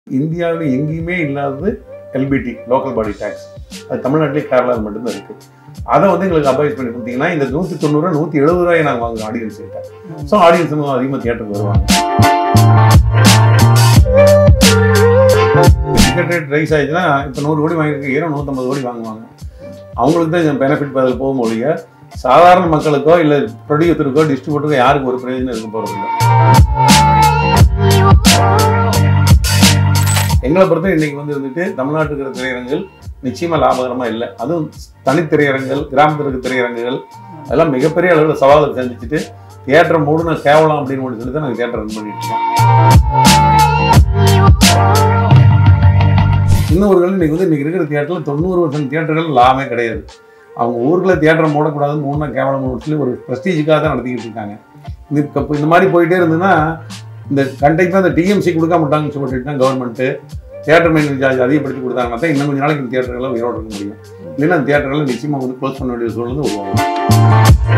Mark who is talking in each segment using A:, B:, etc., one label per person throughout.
A: இந்தியாவில் எங்கேயுமே இல்லாதது எல்பிடி லோக்கல் பாடி டேக்ஸ் அது தமிழ்நாட்டிலே கேரளாவில் மட்டும்தான் இருக்கு அதை வந்து எங்களுக்கு அட்வைஸ் பண்ணி கொடுத்தீங்கன்னா இந்த நூற்றி தொண்ணூறு நூற்றி எழுபது ரூபாய் நாங்கள் வாங்குவோம் ஆடியன்ஸ் கிட்ட ஸோ ஆடியன்ஸ் அதிகமாக தியேட்டருக்கு வருவாங்க டிக்கெட் ரேட் ரைஸ் ஆயிடுச்சுன்னா இப்போ நூறு கோடி வாங்கியிருக்க ஹீரோ நூற்றம்பது கோடி வாங்குவாங்க அவங்களுக்கு தான் பெனிஃபிட் பதில் போகும் ஒழிய சாதாரண மக்களுக்கோ இல்லை ப்ரொடியூசருக்கோ டிஸ்ட்ரிபியூட்டருக்கோ யாருக்கு ஒரு பிரயோஜனம் இருக்க போகிறது இல்லை எங்களை பொறுத்த இன்னைக்கு வந்து வந்துட்டு தமிழ்நாட்டுக்கு இருக்கிற திரையரங்குகள் நிச்சயமா லாபகரமா இல்லை அதுவும் தனி திரையரங்குகள் கிராமத்தில் இருக்க திரையரங்குகள் அதெல்லாம் மிகப்பெரிய அளவில் சவாலை சந்திச்சுட்டு தியேட்டரை மூடுன கேவலம் அப்படின்னு ஒன்று சொல்லி தான் நாங்கள் தியேட்டர் ரன் பண்ணிட்டு இருக்கோம் இன்னொருகள் இன்னைக்கு வந்து இன்னைக்கு இருக்கிற தியேட்டரில் தொண்ணூறு வருஷம் தியேட்டர்கள் லாபமே கிடையாது அவங்க ஊருக்குள்ள தியேட்டரை மூடக்கூடாதுன்னு மூணா கேவலம் மூணு சொல்லி ஒரு ப்ரெஸ்டீஜுக்காக தான் நடத்திக்கிட்டு இருக்காங்க இது இப்ப இந்த மாதிரி போயிட்டே இருந்ததுன்னா இந்த கண்டக்டாக அந்த டிஎம்சி கொடுக்க மாட்டாங்கன்னு சொல்லிட்டு கவர்மெண்ட்டு தியேட்டர் மெயின் சார்ஜ் அதிகப்படுத்தி கொடுத்தாங்கன்னா தான் இன்னும் கொஞ்ச நாளைக்கு இந்த தியேட்டர்களை உயிரோட இருக்க முடியும் இல்லைன்னா அந்த தியேட்டர்களை நிச்சயமாக வந்து க்ளோஸ் பண்ண வேண்டிய சூழ்நிலை உருவாகும்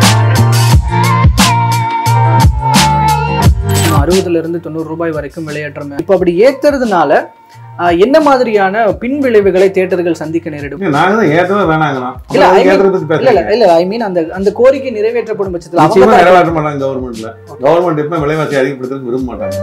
B: அறுபதுல இருந்து தொண்ணூறு ரூபாய் வரைக்கும் விலையேற்றம் இப்போ அப்படி ஏத்துறதுனால ஆஹ், என்ன மாதிரியான பின் விளைவுகளை தேட்டர்கள் சந்திக்க நேரிடும்
A: நாங்கள் தான் ஏற்றவே வேணாங்கண்ணா
B: இல்ல, I mean-
A: ஏற்றதை பற்றி
B: இல்ல இல்ல
A: பேசுறேன்
B: இல்ல ஐ மீன் அந்த அந்த கோரிக்கை நிறைவேற்றப்படும் பட்சத்தில் அவங்க
A: நிச்சயமா
B: தான்
A: நிறைவேற்ற மாட்டாங்க கவர்மெண்ட்ல கவர்மெண்ட் எப்போ விலைவாசி அதிகப்படுத்துறதுக்கு விரும்ப மாட்டாங்க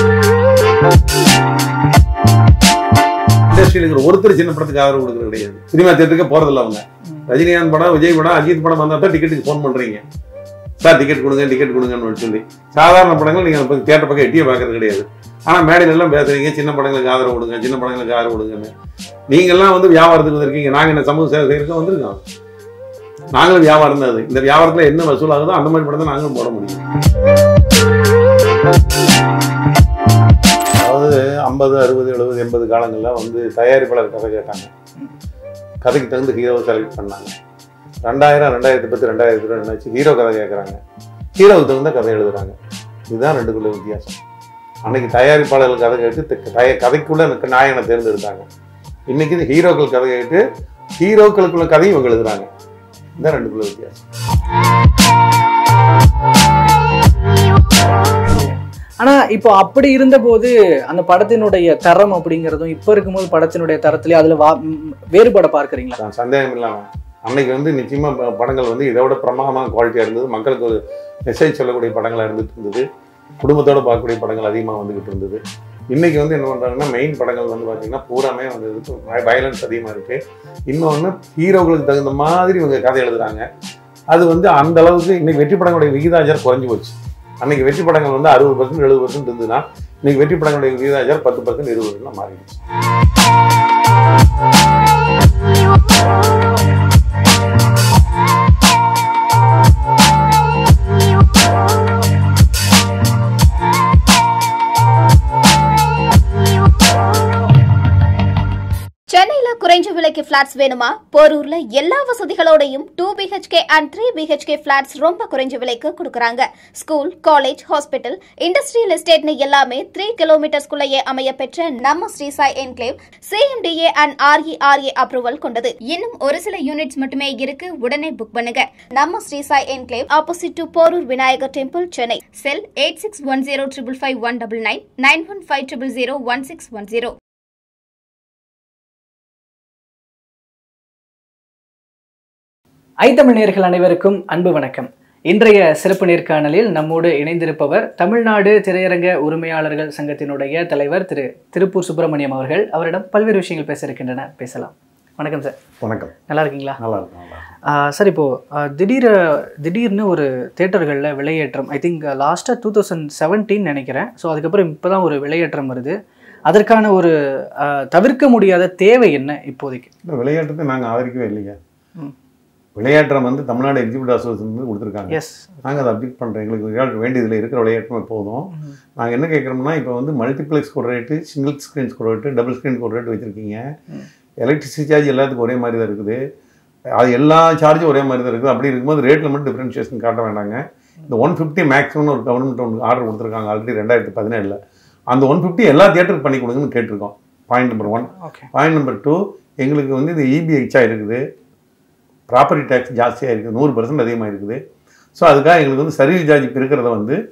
A: இண்டஸ்ட்ரியில் இருக்கிற ஒருத்தர் சின்ன படத்துக்கு ஆதரவு கொடுக்குறது கிடையாது சினிமா தேட்டருக்கு போறதில்ல அவங்க
B: ம்.
A: ரஜினிகாந்த் படம் விஜய் படம் அஜித் படம் வந்தா தான் டிக்கெட்டுக்கு ஃபோன் பண்றீங்க சார் டிக்கெட் கொடுங்க டிக்கெட் கொடுங்கன்னு சொல்லி சாதாரண படங்கள் நீங்க தேட்டர் பக்கம் எட்டியே பார்க்கறது கிடையாது ஆனா மேடையில எல்லாம் பேசுறீங்க சின்ன படங்களுக்கு ஆதரவு கொடுங்க சின்ன படங்களுக்கு ஆதரவு கொடுங்கன்னு நீங்க எல்லாம் வந்து வியாபாரத்துக்கு வந்திருக்கீங்க நாங்க என்ன சமூக சேவை செய்யறதுக்கு வந்திருக்கோம் நாங்களும் வியாபாரம் தான் அது இந்த வியாபாரத்துல என்ன வசூல் ஆகுதோ அந்த மாதிரி படம் தான் நாங்களும் போட முடியும் அதாவது ஐம்பது அறுபது எழுபது எண்பது காலங்களில் வந்து தயாரிப்பாளர் கதை கேட்டாங்க கதைக்கு தகுந்த ஹீரோவை செலக்ட் பண்ணாங்க ரெண்டாயிரம் ரெண்டாயிரத்தி பத்து ரெண்டாயிரத்தி இருபது நினைச்சு ஹீரோ கதை கேட்குறாங்க ஹீரோவுக்கு தகுந்த கதை எழுதுறாங்க இதுதான் ரெண்டுக்குள்ள வித்தியாசம் அன்னைக்கு தயாரிப்பாளர்கள் கதை கேட்டு த- தய- கதைக்குள்ள எனக்கு நாயகனை தேர்ந்தெடுத்தாங்க இன்னைக்கு இது ஹீரோக்கள் கதை கேட்டு ஹீரோக்களுக்குள்ள கதையும் இவங்க எழுதுறாங்க இதுதான் ரெண்டுக்குள்ள வித்தியாசம்
B: ஆனா இப்போ அப்படி இருந்தபோது அந்த படத்தினுடைய தரம் அப்படிங்கிறதும் இப்ப இருக்கும்போது படத்தினுடைய தரத்திலே அதுல வா- ம், வேறுபாட பார்க்கறீங்களா
A: நான் சந்தேகம் இல்லாமல் அன்னைக்கு வந்து நிச்சயமா ப- படங்கள் வந்து இதை விட பிரமாதமான குவாலிட்டியாக இருந்தது மக்களுக்கு ஒரு மெசேஜ் சொல்லக்கூடிய படங்களாக இருந்துட்டு இருந்தது குடும்பத்தோட பார்க்கக்கூடிய படங்கள் அதிகமாக வந்துகிட்டு இருந்தது இன்னைக்கு வந்து என்ன பண்ணுறாங்கன்னா மெயின் படங்கள் வந்து பார்த்தீங்கன்னா பூராமே வந்து வயலன்ஸ் அதிகமாக இருக்கு இன்னொன்று ஹீரோக்களுக்கு தகுந்த மாதிரி இவங்க கதை எழுதுறாங்க அது வந்து அந்த அளவுக்கு இன்னைக்கு வெற்றி படங்களுடைய விகிதாச்சாரம் குறைஞ்சு போச்சு அன்னைக்கு வெற்றி படங்கள் வந்து அறுபது பர்சன்ட் எழுபது பர்சன்ட் இருந்ததுன்னா இன்னைக்கு வெற்றி படங்களுடைய விகிதாச்சாரம் பத்து பர்சன்ட் இருபது பர்சன்ட் மாறிடுச்சு
C: சென்னையில குறைஞ்ச விலைக்கு பிளாட்ஸ் வேணுமா போரூர்ல எல்லா வசதிகளோடையும் two BHK and three BHK flats ரொம்ப குறைஞ்ச விலைக்கு கொடுக்கறாங்க ஸ்கூல் காலேஜ் ஹாஸ்பிட்டல் இண்டஸ்ட்ரியல் எஸ்டேட்னு எல்லாமே த்ரீ கிலோமீட்டர்ஸ்குள்ளேயே அமைய பெற்ற நம்ம Sri Sai enclave CMDA and RERA approval கொண்டது இன்னும் ஒரு சில யூனிட்ஸ் மட்டுமே இருக்கு உடனே புக் பண்ணுங்க நம்ம Sri Sai enclave opposite to Porur Vinayagar temple Chennai cell eight six one zero triple five one double nine nine one five triple zero one six one zero
B: ஐத்தமிழ் நேர்கள் அனைவருக்கும் அன்பு வணக்கம் இன்றைய சிறப்பு நேர்காணலில் நம்மோடு இணைந்திருப்பவர் தமிழ்நாடு திரையரங்க உரிமையாளர்கள் சங்கத்தினுடைய தலைவர் திரு திருப்பூர் சுப்பிரமணியம் அவர்கள் அவரிடம் பல்வேறு விஷயங்கள் பேச இருக்கின்றன பேசலாம் வணக்கம் சார்
A: வணக்கம்
B: நல்லா இருக்கீங்களா
A: நல்லா இருக்கும் நல்லா இருக்கும்.
B: ஆஹ் சார் இப்போ ஆஹ் திடீர திடீர்னு ஒரு தேட்டர்களில் விலையேற்றம் ஐ திங்க் லாஸ்ட்டாக டூ தௌசண்ட் செவன்டீன் நினைக்கிறேன் ஸோ அதுக்கப்புறம் இப்போ தான் ஒரு விலையேற்றம் வருது அதற்கான ஒரு ஆஹ் தவிர்க்க முடியாத தேவை என்ன இப்போதைக்கு
A: இந்த விளையாட்டத்தை நாங்கள் ஆதரிக்கவே இல்லைங்க
B: ம்.
A: விளையாட்டுறம் வந்து தமிழ்நாடு எக்ஸிபிட் அசோசியேஷன் வந்து கொடுத்துருக்காங்க
B: எஸ்
A: நாங்கள் அதை அப்டேட் பண்ணுறோம் எங்களுக்கு விளையாட்டு வேண்டியதில் இருக்கிற விளையாட்டுமே போதும் நாங்கள் என்ன கேட்குறோம்னா இப்போ வந்து மல்டிப்ளெக்ஸ் ஒரு ரேட்டு சிங்கிள் ஸ்க்ரீன்ஸ் ஒரு ரேட்டு டபுள் ஸ்க்ரீனுக்கு ஒரு ரேட்டு வச்சுருக்கீங்க
B: ம்.
A: எலக்ட்ரிசிட்டி சார்ஜ் எல்லாத்துக்கும் ஒரே மாதிரி தான் இருக்குது அது எல்லா சார்ஜும் ஒரே மாதிரி தான் இருக்குது அப்படி இருக்கும்போது ரேட்டில் மட்டும் டிஃப்ரென்ஷியேஷன் காட்ட வேண்டாங்க இந்த ஒன் ஃபிஃப்டி மேக்ஸிமம் ஒரு கவர்மெண்ட் ஒன்று ஆர்டர் கொடுத்துருக்காங்க ஆல்ரெடி ரெண்டாயிரத்தி பதினேழில் அந்த ஒன் ஃபிஃப்டி எல்லா தியேட்டருக்கு பண்ணி கொடுங்கன்னு கேட்டிருக்கோம் point number one
B: okay
A: point number two எங்களுக்கு வந்து இந்த இபி எச்சா இருக்குது ப்ராப்பர்ட்டி டேக்ஸ் ஜாஸ்தியாக இருக்குது நூறு பர்சன்ட் அதிகமாக இருக்குது ஸோ அதுக்காக எங்களுக்கு வந்து சர்வீஸ் சார்ஜ் இருக்கிறத வந்து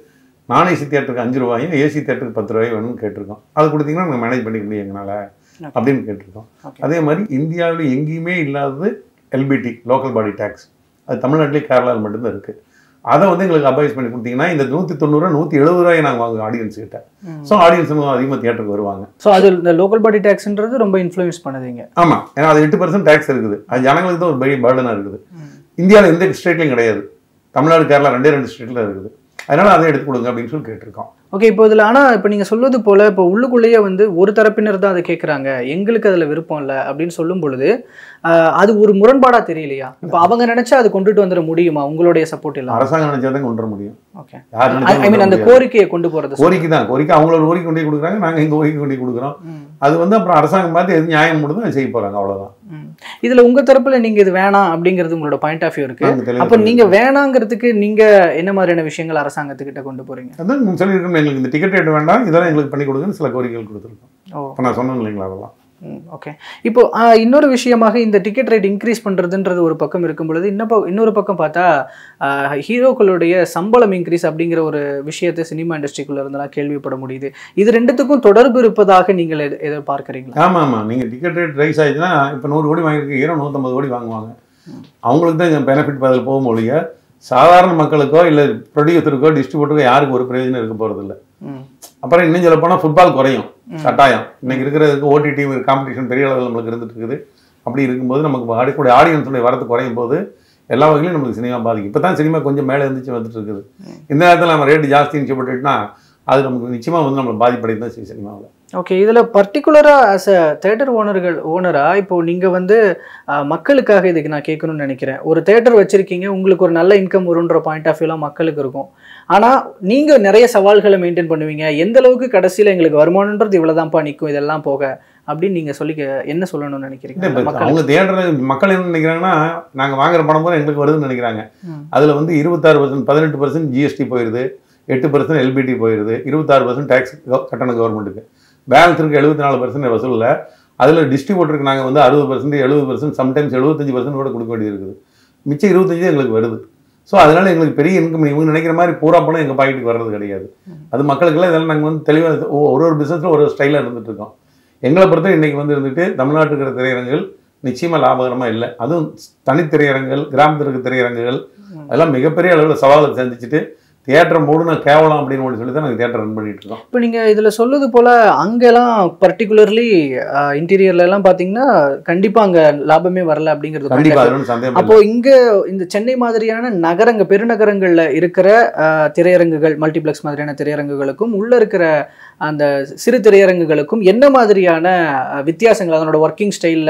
A: நான் ஏசி தியேட்டருக்கு அஞ்சு ரூபாயும் ஏசி தியேட்டருக்கு பத்து ரூபாயும் வேணும்னு கேட்டிருக்கோம் அது கொடுத்தீங்கன்னா நாங்கள் மேனேஜ் பண்ணிக்க முடியும் எங்களால் அப்படின்னு கேட்டிருக்கோம்
B: Okay.
A: அதே மாதிரி இந்தியாவில் எங்கேயுமே இல்லாதது எல்பிடி லோக்கல் பாடி டேக்ஸ் அது தமிழ்நாட்டிலே கேரளாவில் மட்டும்தான் இருக்குது அதை வந்து எங்களுக்கு அட்வைஸ் பண்ணி கொடுத்தீங்கன்னா இந்த நூற்றி தொண்ணூறுரூவா நூற்றி எழுபது ரூபாய் நாங்கள் வாங்குவோம் ஆடியன்ஸ் கிட்ட ஸோ ஆடியன்ஸ் அதிகமாக தியேட்டருக்கு வருவாங்க
B: ஸோ அது இந்த லோக்கல் பாடி டேக்ஸ்ன்றது ரொம்ப இன்ஃப்ளூயன்ஸ் பண்ணுதுங்க
A: ஆமாம் ஏன்னா அது எட்டு பர்சன்ட் டேக்ஸ் இருக்குது அது ஜனங்களுக்கு தான் ஒரு பெரிய பேர்டனாக இருக்குது இந்தியாவில் எந்த ஸ்டேட்லையும் கிடையாது தமிழ்நாடு கேரளா ரெண்டே ரெண்டு ஸ்டேட்டில் இருக்குது அதனால அதை எடுத்து கொடுங்க அப்படின்னு சொல்லி கேட்டிருக்கோம்
B: ஓகே இப்போ இதில் ஆனால் இப்போ நீங்கள் சொல்வது போல் இப்போ உள்ளுக்குள்ளேயே வந்து ஒரு தரப்பினர் தான் அதை கேட்குறாங்க எங்களுக்கு அதில் விருப்பம் இல்லை அப்படின்னு சொல்லும் பொழுது ஆஹ், அது ஒரு முரண்பாடாக தெரியலையா இப்போ அவங்க நினைச்சா அது கொண்டுட்டு வந்துட முடியுமா உங்களுடைய சப்போர்ட் இல்லாம
A: அரசாங்கம் நினைச்சாதான் கொண்டு வர முடியும்
B: ஓகே
A: யார்
B: ஐ
A: நினைச்சாலும்
B: மீன்
A: கொண்டு
B: அந்த
A: வர முடியாது.
B: கோரிக்கையை கொண்டு போகிறது
A: கோரிக்கை தான் கோரிக்கை அவங்களோட கோரிக்கை கொண்டு போய் கொடுக்குறாங்க நாங்கள் எங்கள் கோரிக்கை கொண்டு போய் கொடுக்குறோம் அது வந்து அப்புறம் அரசாங்கம் பார்த்து எது நியாயம் முடியுதோ அதை செய்ய போகிறாங்க அவ்வளோதான்
B: இதுல உங்க தரப்புல நீங்க இது வேணாம் அப்படிங்கிறது உங்களோட பாயிண்ட் ஆஃப் வியூ இருக்கு
A: நாங்க தெளிவா
B: அப்போ நீங்க வேணாங்கிறதுக்கு நீங்க என்ன மாதிரியான விஷயங்கள் அரசாங்கத்துக்கிட்ட கொண்டு போறீங்க
A: அதான் சொல்லியிருக்கோம் எங்களுக்கு இந்த டிக்கெட் ரேட் வேண்டாம் இதெல்லாம் எங்களுக்கு பண்ணி கொடுங்கன்னு சில கோரிக்கைகள் கொடுத்துருக்கோம்
B: ஓ
A: இப்போ நான் சொன்னேன் இல்லைங்களா அதெல்லாம்
B: ஓகே இப்போ ஆஹ், இன்னொரு விஷயமாக இந்த டிக்கெட் ரேட் இன்க்ரீஸ் பண்றதுன்றது ஒரு பக்கம் இருக்கும் பொழுது இன்னும் ப- இன்னொரு பக்கம் பார்த்தா ஆஹ், ஹீரோக்களுடைய சம்பளம் இன்க்ரீஸ் அப்படிங்கிற ஒரு விஷயத்தை சினிமா இண்டஸ்ட்ரிக்குள்ள இருந்தெல்லாம் கேள்விப்பட முடியுது இது ரெண்டுத்துக்கும் தொடர்பு இருப்பதாக நீங்கள் எது- எதிர்பார்க்கறீங்களா
A: ஆமாம் ஆமாம் நீங்கள் டிக்கெட் ரேட் ரைஸ் ஆயிடுச்சுன்னா இப்போ நூறு கோடி வாங்கியிருக்க ஹீரோ நூற்றம்பது கோடி வாங்குவாங்க அவங்களுக்கு தான் பெனிஃபிட் அதில் போகும் ஒழிய சாதாரண மக்களுக்கோ இல்லை ப்ரொடியூசருக்கோ டிஸ்ட்ரிபியூட்டருக்கோ யாருக்கு ஒரு பிரயோஜனம் இருக்க போகிறதில்ல
B: ம்
A: அப்புறம் இன்னும் சொல்ல போனால் ஃபுட்பால் குறையும் கட்டாயம் இன்னைக்கு இருக்கிறதுக்கு ஓடிடி காம்படிஷன் பெரிய அளவில் நம்மளுக்கு இருந்துட்டு இருக்குது அப்படி இருக்கும்போது நமக்கு ஆடிக்கூடிய ஆடியன்ஸுடைய வரத்து குறையும் போது எல்லா வகையிலும் நமக்கு சினிமா பாதிக்கும் இப்போ தான் சினிமா கொஞ்சம் மேலே இருந்துச்சு வந்துட்டு இருக்குது இந்த நேரத்தில் நம்ம ரேட்டு ஜாஸ்தின்னு சொல்லப்பட்டுட்டுனா அது நமக்கு நிச்சயமாக வந்து நம்மளை பாதிப்படையும் தான் செய்யும் சினிமாவில்
B: ஓகே இதில் பர்டிகுலராக ஆஸ் அ தேட்டர் ஓனர்கள் ஓனராக இப்போ நீங்கள் வந்து அஹ், மக்களுக்காக இதுக்கு நான் கேட்கணும்னு நினைக்கிறேன் ஒரு தேட்டர் வச்சுருக்கீங்க உங்களுக்கு ஒரு நல்ல இன்கம் வருன்ற பாயிண்ட் ஆஃப் வியூலாம் மக்களுக்கு இருக்கும் ஆனால் நீங்கள் நிறைய சவால்களை மெயின்டைன் பண்ணுவீங்க எந்த அளவுக்கு கடைசியில் எங்களுக்கு வருமானன்றது இவ்வளோதான்ப்பா நிற்கும் இதெல்லாம் போக அப்படின்னு நீங்கள் சொல்லி என்ன சொல்லணும்னு நினைக்கிறீங்க
A: இல்லை இப்போ
B: மக்களுக்கு
A: அவங்க தேட்டரில் மக்கள் என்ன நினைக்கிறாங்கன்னா நாங்கள் வாங்குற பணம் பூரா எங்களுக்கு வருதுன்னு நினைக்கிறாங்க
B: ம்.
A: அதில் வந்து இருபத்தாறு பர்சன்ட் பதினெட்டு பர்சன்ட் ஜிஎஸ்டி போயிடுது எட்டு பர்சன்ட் எல்பிடி போயிடுது இருபத்தாறு பர்சன்ட் டேக்ஸ் கட்டணம் கவர்மெண்ட்டுக்கு பேலன்ஸ் இருக்கு எழுபத்தி நாலு பர்சன்ட் வசூலில் அதில் டிஸ்ட்ரிபியூட்டருக்கு நாங்கள் வந்து அறுபது பர்சன்ட் எழுபது பர்சன்ட் சம்டைம்ஸ் எழுபத்தஞ்சு பர்சன்ட் கூட கொடுக்க வேண்டியது இருக்குது மிச்சம் இருபத்தஞ்சு எங்களுக்கு வருது ஸோ அதனால எங்களுக்கு பெரிய இன்கம் இவங்க நினைக்கிற மாதிரி பூரா பணம் எங்கள் பாக்கெட்டுக்கு வர்றது கிடையாது அது மக்களுக்கெல்லாம் இதெல்லாம் நாங்கள் வந்து தெளிவாக ஒரு ஒரு பிஸ்னஸில் ஒரு ஒரு ஸ்டைலாக இருந்துட்டு இருக்கோம் எங்களை பொறுத்த இன்னைக்கு வந்து இருந்துட்டு தமிழ்நாட்டுக்கு இருக்கிற திரையரங்குகள் நிச்சயமாக லாபகரமாக இல்லை அதுவும் தனித்திரையரங்குகள் கிராமத்தில் இருக்க திரையரங்குகள் அதெல்லாம் மிகப்பெரிய அளவில் சவாலை சந்திச்சுட்டு தியேட்டரை மூடுன கேவலம் அப்படின்னு ஒன்று சொல்லி தான் நாங்கள் தியேட்டர் ரன் பண்ணிட்டு இருக்கோம்
B: இப்போ நீங்கள் இதில் சொல்லுது போல் அங்கெல்லாம் பர்டிகுலர்லி இன்டீரியர்லலாம் பார்த்தீங்கன்னா கண்டிப்பாக அங்கே லாபமே வரல அப்படிங்கிறது point of
A: கண்டிப்பாக
B: view.
A: அது ஒன்றும் சந்தேகம்
B: அப்போ இங்க இந்த சென்னை மாதிரியான நகரங்க பெருநகரங்கள்ல இருக்கிற அஹ், திரையரங்குகள் மல்டிப்ளெக்ஸ் மாதிரியான திரையரங்குகளுக்கும் உள்ள இருக்கிற அந்த சிறு திரையரங்குகளுக்கும் என்ன மாதிரியான அஹ், வித்தியாசங்கள் அதனோட ஒர்க்கிங் ஸ்டைல்ல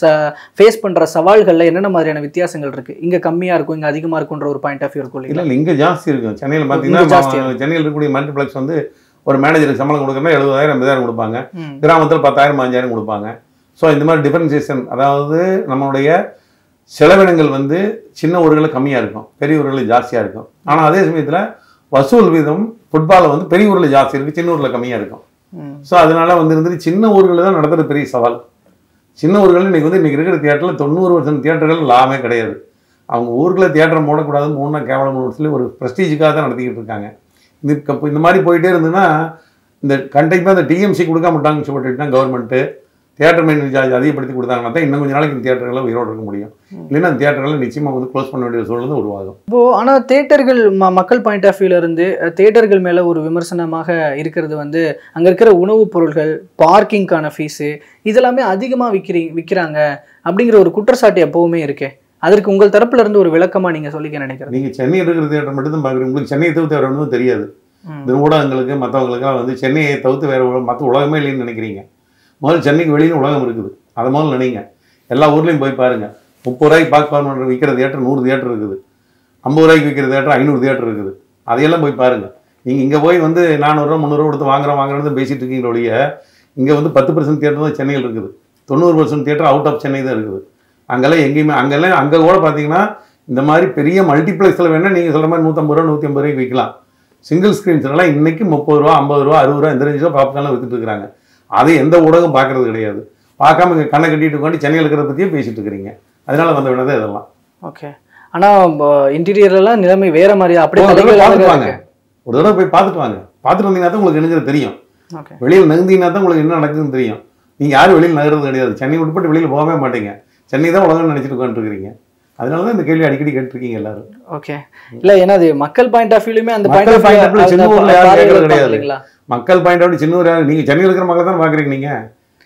B: ஃபேஸ் பண்ற சவால்கள்ல என்னென்ன மாதிரியான வித்தியாசங்கள் இருக்கு இங்க கம்மியா இருக்கும் இங்க அதிகமா இருக்குன்ற ஒரு பாயிண்ட் ஆஃப் வியூ இருக்கும்
A: இல்லை
B: இல்லைங்களா
A: இல்லை இங்கே ஜாஸ்தி இருக்கும் சென்னையில்
B: இங்க
A: பார்த்தீங்கன்னா
B: ஜாஸ்தியா
A: நம்ம சென்னையில் இருக்கக்கூடிய மல்டிப்ளெக்ஸ் வந்து ஒரு மேனேஜருக்கு சம்பளம் கொடுக்குறனா எழுபதாயிரம் எண்பதாயிரம் கொடுப்பாங்க
B: ம்.
A: கிராமத்தில் பத்தாயிரம் அஞ்சாயிரம் கொடுப்பாங்க ஸோ இந்த மாதிரி டிஃபரன்சியேஷன் அதாவது நம்மளுடைய செலவினங்கள் வந்து சின்ன ஊர்களில் கம்மியாக இருக்கும் பெரிய ஊர்களில் ஜாஸ்தியாக இருக்கும் ஆனால் அதே சமயத்தில் வசூல் வீதம் ஃபுட்பாலில் வந்து பெரிய ஊரில் ஜாஸ்தி இருக்குது சின்ன ஊரில் கம்மியாக இருக்கும்
B: ம்.
A: ஸோ அதனால வந்து இருந்துட்டு சின்ன ஊர்களில் தான் நடத்துறது பெரிய சவால் சின்ன ஊர்கள் இன்னைக்கு வந்து இன்னைக்கு இருக்கிற தியேட்டரில் தொண்ணூறு வருஷம் தியேட்டர்கள் லாபமே கிடையாது அவங்க ஊருக்குள்ள தியேட்டரை மூடக்கூடாது மூணா கேவலம் சொல்லி ஒரு ப்ரெஸ்டீஜுக்காக தான் நடத்திக்கிட்டு இருக்காங்க இந்த க- இந்த மாதிரி போயிட்டே இருந்ததுன்னா இந்த கண்டிப்பாக இந்த டிஎம்சி கொடுக்க மாட்டாங்கன்னு சொல்லிட்டுனா கவர்மெண்ட்டு தியேட்டர் மெயின் சார்ஜ் அதிகப்படுத்தி கொடுத்தாங்கன்னா தான் இன்னும் கொஞ்ச நாளைக்கு இந்த தியேட்டர்களை உயிரோடு இருக்க முடியும் இல்லைன்னா அந்த தியேட்டர்களை நிச்சயமாக வந்து க்ளோஸ் பண்ண வேண்டிய சூழல் தான் உருவாகும்
B: இப்போ ஆனா தேட்டர்கள் ம- மக்கள் பாயிண்ட் ஆஃப் வியூல இருந்து அஹ், தேட்டர்கள் மேல ஒரு விமர்சனமாக இருக்கிறது வந்து அங்க இருக்கிற உணவுப் பொருட்கள் பார்க்கிங்க்கான ஃபீஸு இதெல்லாமே அதிகமா விக்கிறீ விக்கிறாங்க அப்படிங்கிற ஒரு குற்றச்சாட்டு எப்பவுமே இருக்கே அதற்கு உங்கள் தரப்புல இருந்து ஒரு விளக்கமா நீங்க சொல்லிக்க நினைக்கிறேன்
A: நீங்கள் சென்னையில் இருக்கிற தியேட்டர் மட்டும் தான் பார்க்குறீங்க உங்களுக்கு சென்னையை தவிர்த்து வேறு ஒன்றும் தெரியாது
B: ம்.
A: இந்த ஊடகங்களுக்கு மற்றவங்களுக்குலாம் வந்து சென்னையை தவிர்த்து வேறு மற்ற உலகமே இல்லைன்னு நினைக்கிறீங்க முதல்ல சென்னைக்கு வெளியில் உலகம் இருக்குது அதை முதல்ல நினைங்க எல்லா ஊர்லேயும் போய் பாருங்க முப்பது ரூபாய்க்கு பார்க்க விற்கிற தியேட்டர் நூறு தியேட்டர் இருக்குது ஐம்பது ரூபாய்க்கு விற்கிற தியேட்டர் ஐநூறு தியேட்டர் இருக்குது அதையெல்லாம் போய் பாருங்க நீங்கள் இங்கே போய் வந்து நானூறுரூவா முந்நூறுரூவா கொடுத்து வாங்குறோம் வாங்குறது பேசிட்டு இருக்கீங்க ஒழிய இங்கே வந்து பத்து பர்சன்ட் தியேட்டர் தான் சென்னையில் இருக்குது தொண்ணூறு percent theatre out of Chennai தான் இருக்குது அங்கெல்லாம் எங்கேயுமே அங்கெல்லாம் அங்கே கூட பார்த்தீங்கன்னா இந்த மாதிரி பெரிய மல்டிப்ளெக்ஸில் வேணால் நீங்கள் சொல்கிற மாதிரி நூற்றம்பது ரூபா நூற்றி ஐம்பது ரூபாய்க்கு விற்கலாம் சிங்கிள் ஸ்க்ரீன்ஸ்லாம் இன்னைக்கு முப்பது ரூபா ஐம்பது ரூபா அறுபது ரூபா இந்த ரேஞ்சு ரூபா பாப்கார்ன்லாம் வித்துட்டு இருக்காங்க அதை எந்த ஊடகம் பார்க்கறது கிடையாது பார்க்காம இங்கே கண்ணை கட்டிட்டு உட்காந்து சென்னையில் இருக்கிறத பற்றியே பேசிட்டு இருக்கிறீங்க அதனால வந்த வினதை இதெல்லாம்
B: ஓகே ஆனா இன்டீரியர்லாம் நிலைமை வேற மாதிரி அப்படியே
A: ஓ, அதெல்லாம்
B: தலைகீழாக
A: பார்த்துப்பாங்க
B: இருக்கு.
A: ஒரு தடவை போய் பார்த்துட்டு வாங்க பார்த்துட்டு வந்தீங்கன்னா தான் உங்களுக்கு என்னங்கிறது தெரியும்
B: ஓகே
A: வெளியில் நகர்ந்தீங்கன்னா தான் உங்களுக்கு என்ன நடக்குதுன்னு தெரியும் நீங்கள் யாரும் வெளியில் நகர்றது கிடையாது சென்னை விட்டுப்பட்டு வெளியில் போகவே மாட்டீங்க சென்னை தான் உலகம்னு நினச்சிட்டு உட்காந்துருக்கீங்க அதனால தான் இந்த கேள்வி அடிக்கடி கேட்டிருக்கீங்க எல்லாரும்
B: ஓகே இல்ல ஏன்னா அது மக்கள் பாயிண்ட் ஆஃப் வியூலயுமே அந்த
A: மக்கள் point of view சின்ன ஊர்ல யாரும்
B: பார்வையில
A: கேட்கறது
B: இருப்பாங்க
A: கிடையாது.
B: இல்லைங்களா
A: மக்கள் பாயிண்ட் அவுட் சின்ன ஊர் நீங்கள் சென்னையில் இருக்கிற மக்கள் தான் பார்க்குறீங்க நீங்கள்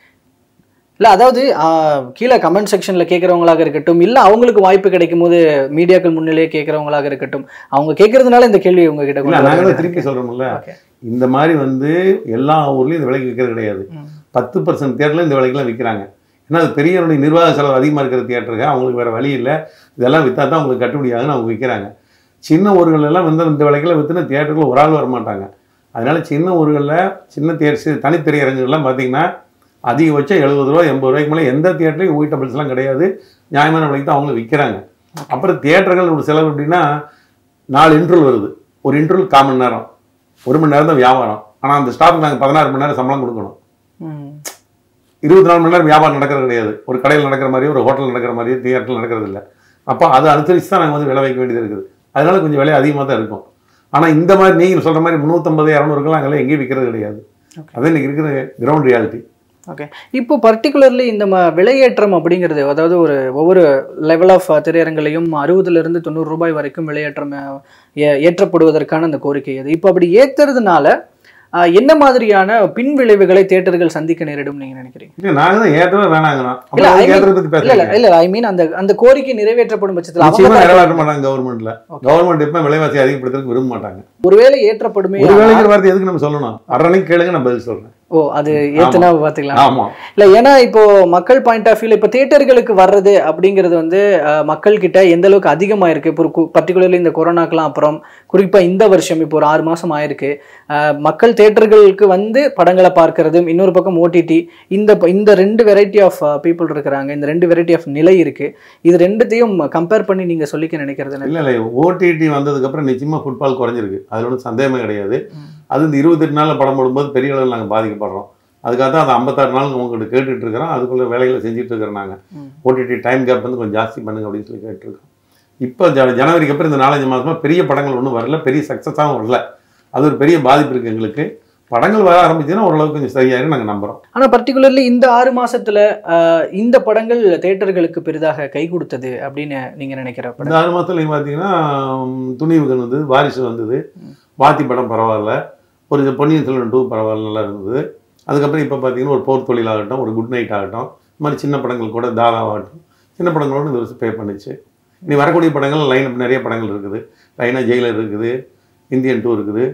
B: இல்ல அதாவது ஆஹ், கீழே கமெண்ட் செக்ஷன்ல கேட்கறவங்களாக இருக்கட்டும் இல்ல அவங்களுக்கு வாய்ப்பு கிடைக்கும் போது மீடியாக்கள் முன்னிலையே கேட்கறவங்களாக இருக்கட்டும் அவங்க கேட்கறதுனால இந்த கேள்வி உங்ககிட்ட
A: இல்லை
B: கொண்டு
A: நாங்கள்
B: வரேன்
A: தான் திருப்பி சொல்கிறோம்ல
B: ஓகே
A: இந்த மாதிரி வந்து எல்லா ஊர்லேயும் இந்த விலைக்கு விற்கிறது கிடையாது
B: ம்.
A: பத்து பர்சன்ட் தியேட்டரில் இந்த விலைக்கெல்லாம் விற்கிறாங்க ஏன்னா அது பெரியவருடைய நிர்வாக செலவு அதிகமாக இருக்கிற தியேட்டருக்கு அவங்களுக்கு வேறு வழி இல்லை இதெல்லாம் விற்றா தான் அவங்களுக்கு கட்டுப்படி ஆகுன்னு அவங்க விற்கிறாங்க சின்ன ஊர்கள் எல்லாம் வந்து இந்த விலைக்கெல்லாம் விற்றுனா தியேட்டருக்குள்ள ஒரு ஆள் வர மாட்டாங்க அதனால சின்ன ஊர்களில் சின்ன தியேட்டர் தனித்திரையரங்குகள்லாம் பார்த்தீங்கன்னா அதிகபட்சம் எழுபது ரூபா எண்பது ரூபாய்க்கு மேலே எந்த தியேட்டர்லையும் ஊட்டபிள்ஸ்லாம் கிடையாது நியாயமான விலைக்கு தான் அவங்களும் விற்கிறாங்க அப்புறம் தியேட்டர்கள் ஒரு செலவு எப்படின்னா நாலு இன்ட்ரல் வருது ஒரு இன்ட்ரல் கால் மணி நேரம் ஒரு மணி நேரம் தான் வியாபாரம் ஆனால் அந்த ஸ்டாஃப்க்கு நாங்கள் பதினாறு மணி நேரம் சம்பளம் கொடுக்கணும்
B: ம்.
A: இருபத்தி நாலு மணி நேரம் வியாபாரம் நடக்கிறது கிடையாது ஒரு கடையில் நடக்கிற மாதிரியோ ஒரு ஹோட்டல் நடக்கிற மாதிரியோ தியேட்டரில் நடக்கிறது இல்லை அப்போ அதை அனுசரித்து தான் நாங்கள் வந்து விலை வைக்க வேண்டியது இருக்குது அதனால கொஞ்சம் விலை அதிகமாக தான் இருக்கும் ஆனால் இந்த மாதிரி நீங்கள் சொல்கிற மாதிரி முந்நூற்றம்பது இரநூறுக்கெல்லாம் அங்கெல்லாம் எங்கேயும் விற்கிறது கிடையாது
B: Okay.
A: அது இன்னைக்கு இருக்கிற கிரவுண்ட் ரியாலிட்டி
B: ஓகே இப்போ பர்டிகுலர்லி இந்த ம விலையேற்றம் அப்படிங்கிறது அதாவது ஒரு ஒவ்வொரு லெவல் ஆஃப் திரையரங்குலையும் அறுபதுல இருந்து தொண்ணூறு ரூபாய் வரைக்கும் விலையேற்றம் அஹ், ஏ- ஏற்றப்படுவதற்கான அந்த கோரிக்கை அது இப்போ அப்படி ஏத்துறதுனால அஹ், என்ன மாதிரியான பின் விளைவுகளை தேட்டர்கள் சந்திக்க நேரிடும் நீங்க நினைக்கிறீங்க
A: நாங்கள் தான் ஏற்றவே வேணாங்கிறோம்
B: இல்ல,
A: அப்புறம்
B: I mean-
A: ஏற்றதை பற்றி
B: இல்ல இல்ல
A: பேசுறீங்க
B: இல்ல ஐ மீன் அந்த அந்த கோரிக்கை நிறைவேற்றப்படும் பட்சத்தில் அவங்க
A: நிச்சயமா
B: தரப்பு-
A: நிறைவேற்ற மாட்டாங்க கவர்மெண்ட்ல கவர்மெண்ட் எப்போ விலைவாசி அதிகப்படுத்துறதுக்கு விரும்ப மாட்டாங்க
B: ஒருவேளை ஏற்றப்படுமே
A: ஒரு வேலைங்கிற வார்த்தை எதுக்கு நம்ம சொல்லணும் அரணைக்கு கேளுங்க நான் பதில் சொல்றேன்
B: ஓ அது ஏத்துனா பாத்துக்கலாம்
A: ஆமா
B: இல்ல ஏன்னா இப்போ மக்கள் பாயிண்ட் ஆஃப் வியூல இப்போ தேட்டர்களுக்கு வர்றது அப்படிங்கிறது வந்து அஹ், மக்கள் கிட்ட எந்த அளவுக்கு அதிகமா இருக்கு இப்போ பர்டிகுலர்லி இந்த கொரோனாக்கெல்லாம் அப்புறம் குறிப்பா இந்த வருஷம் இப்போ ஒரு ஆறு மாசம் ஆயிருக்கு அஹ், மக்கள் தேட்டர்களுக்கு வந்து படங்களை பார்க்கறதும் இன்னொரு பக்கம் ஓடிடி இந்த ப- இந்த ரெண்டு வெரைட்டி ஆஃப் பீப்புள் இருக்கிறாங்க இந்த ரெண்டு வெரைட்டி ஆஃப் நிலை இருக்கு இது ரெண்டுத்தையும் கம்பேர் பண்ணி நீங்க சொல்லிக்க நினைக்கிறது என்ன?
A: இல்ல இல்ல ஓடிடி வந்ததுக்கு அப்புறம் நிச்சயமா ஃபுட்பால் குறைஞ்சிருக்கு அதுல ஒன்றும் சந்தேகமே கிடையாது
B: ம்.
A: அது இந்த இருபத்தெட்டு நாள்ல படம் போடும்போது பெரிய அளவில் நாங்கள் பாதிக்கப்படுறோம் அதுக்காக தான் அந்த ஐம்பத்தாறு நாள் உங்கள்கிட்ட கேட்டுட்டு இருக்கிறோம் அதுக்குள்ள வேலைகளை செஞ்சுட்டு இருக்கிறோம் நாங்கள்
B: ம்.
A: ஓடிடி டைம் கேப் வந்து கொஞ்சம் ஜாஸ்தி பண்ணுங்க அப்படின்னு சொல்லி கேட்டிருக்கோம் இப்போ ஜ ஜனவரிக்கு அப்புறம் இந்த நாலஞ்சு மாசமா பெரிய படங்கள் ஒன்றும் வரல பெரிய சக்ஸஸாகவும் வரல அது ஒரு பெரிய பாதிப்பு இருக்குது எங்களுக்கு படங்கள் வர ஆரம்பிச்சுன்னா ஓரளவுக்கு கொஞ்சம் சரியாயிரும் நாங்கள் நம்புறோம்
B: ஆனா பர்டிகுலர்லி இந்த ஆறு மாசத்துல அஹ், இந்த படங்கள் தேட்டர்களுக்கு பெரிதாக கை கொடுத்தது அப்படின்னு நீங்க நினைக்கிற படம்
A: இந்த ஆறு மாதத்துல நீங்கள் பார்த்தீங்கன்னா ம், துணிவுகள் வந்தது வாரிசு வந்தது வாத்தி படம் பரவாயில்ல ஒரு இது பொன்னியின் செல்வன் டூ பரவாயில்ல நல்லா இருந்தது அதுக்கப்புறம் இப்போ பார்த்தீங்கன்னா ஒரு போர் தொழில் ஆகட்டும் ஒரு குட் நைட் ஆகட்டும் இந்த மாதிரி சின்ன படங்கள் கூட தாராவாகட்டும் சின்ன படங்களோட இந்த வருஷம் பே பண்ணுச்சு இனி வரக்கூடிய படங்கள் லைன் நிறைய படங்கள் இருக்குது லைனாக ஜெயிலர் இருக்குது இந்தியன் டூ இருக்குது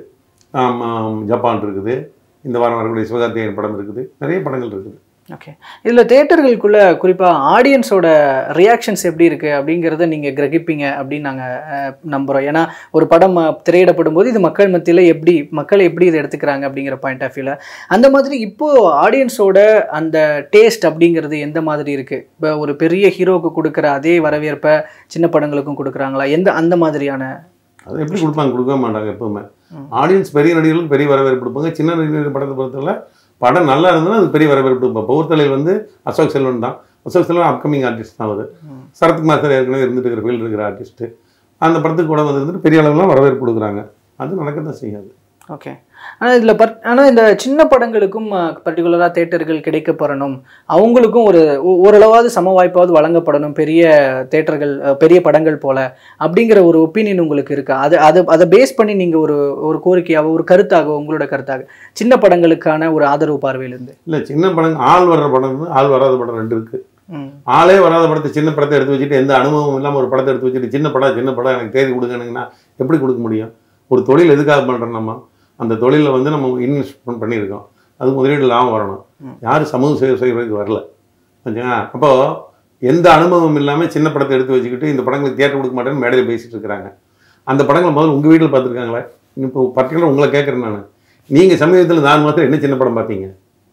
A: ஆம், ஜப்பான் இருக்குது இந்த வாரம் வரக்கூடிய சிவகார்த்திகேயன் படம் இருக்குது நிறைய படங்கள் இருக்குது
B: ஓகே இதில் தேட்டர்களுக்குள்ள குறிப்பாக ஆடியன்ஸோட ரியாக்ஷன்ஸ் எப்படி இருக்கு அப்படிங்கிறத நீங்கள் கிரகிப்பீங்க அப்படின்னு நாங்கள் நம்புகிறோம் ஏன்னா ஒரு படம் அஹ், திரையிடப்படும் போது இது மக்கள் மத்தியில் எப்படி மக்கள் எப்படி இதை எடுத்துக்கிறாங்க அப்படிங்கிற பாயிண்ட் ஆஃப் வியூவில் அந்த மாதிரி இப்போ ஆடியன்ஸோட அந்த டேஸ்ட் அப்படிங்கிறது எந்த மாதிரி இருக்கு இப்போ ஒரு பெரிய ஹீரோவுக்கு கொடுக்குற அதே வரவேற்பை சின்ன படங்களுக்கும் கொடுக்குறாங்களா எந்த அந்த மாதிரியான
A: அது எப்படி கொடுப்பாங்க கொடுக்கவே மாட்டாங்க எப்பவுமே
B: ம்.
A: ஆடியன்ஸ் பெரிய நடிகர்களுக்கு பெரிய வரவேற்பு கொடுப்பாங்க சின்ன நடிகர்கள் படத்தை பொறுத்தவரை படம் நல்லா இருந்ததுன்னா அது பெரிய வரவேற்பு கொடுப்பாங்க பௌர்த்தலையில் வந்து அசோக் செல்வன் தான் அசோக் செல்வன் அப்கமிங் ஆர்டிஸ்ட் தான் அவர்
B: ம்.
A: சரத்குமார் சார் ஏற்கனவே இருந்துட்டு இருக்கிற ஃபீல்டு இருக்கிற ஆர்டிஸ்ட்டு அந்த படத்துக்கு கூட வந்து பெரிய அளவுலாம் வரவேற்பு கொடுக்குறாங்க அது நடக்க தான் செய்யாது
B: ஓகே ஆனால் இதில் பட் ஆனால் இந்த சின்ன படங்களுக்கும் பர்டிகுலராக தேட்டர்கள் கிடைக்கப்படணும் அவங்களுக்கும் ஒரு ஓ- ஓரளவாவது சம வாய்ப்பாவது வழங்கப்படணும் பெரிய தேட்டர்கள் அஹ், பெரிய படங்கள் போல அப்படிங்கிற ஒரு ஒப்பீனியன் உங்களுக்கு இருக்கா அது அது அதை பேஸ் பண்ணி நீங்கள் ஒரு ஒரு கோரிக்கையாக ஒரு கருத்தாக உங்களோட கருத்தாக சின்ன படங்களுக்கான ஒரு ஆதரவு பார்வையிலிருந்து
A: இல்லை சின்ன படம் ஆள் வர்ற படம் இருக்கு, ஆள் வராத படம் ரெண்டு இருக்குது
B: ம்
A: ஆளே வராத படத்தை சின்ன படத்தை எடுத்து வச்சுட்டு எந்த அனுபவம் இல்லாமல் ஒரு படத்தை எடுத்து வச்சுட்டு சின்ன படம் சின்ன படம் எனக்கு தேதி கொடுங்கன்னு எப்படி கொடுக்க முடியும் ஒரு தொழில் எதுக்காக பண்ணுறோம் நம்ம அந்த தொழிலில் வந்து நம்ம இன்வெஸ்ட்மெண்ட் பண்ணியிருக்கோம் அது முதலீடு லாபம் வரணும்
B: ம்.
A: யாரும் சமூக சேவை செய்வதற்கு வரல ஓகேங்களா அப்போது எந்த அனுபவம் இல்லாமல் சின்ன படத்தை எடுத்து வச்சுக்கிட்டு இந்த படங்களுக்கு தியேட்டர் கொடுக்க மாட்டேன்னு மேடையில் பேசிட்டு இருக்கிறாங்க அந்த படங்களை முதல்ல உங்கள் வீட்டில் பார்த்துருக்காங்களே இப்போ பர்டிகுலர் உங்களை கேட்குறேன் நான் நீங்கள் சமீபத்தில் நாலு மாதத்தில் என்ன சின்ன படம் பார்த்தீங்க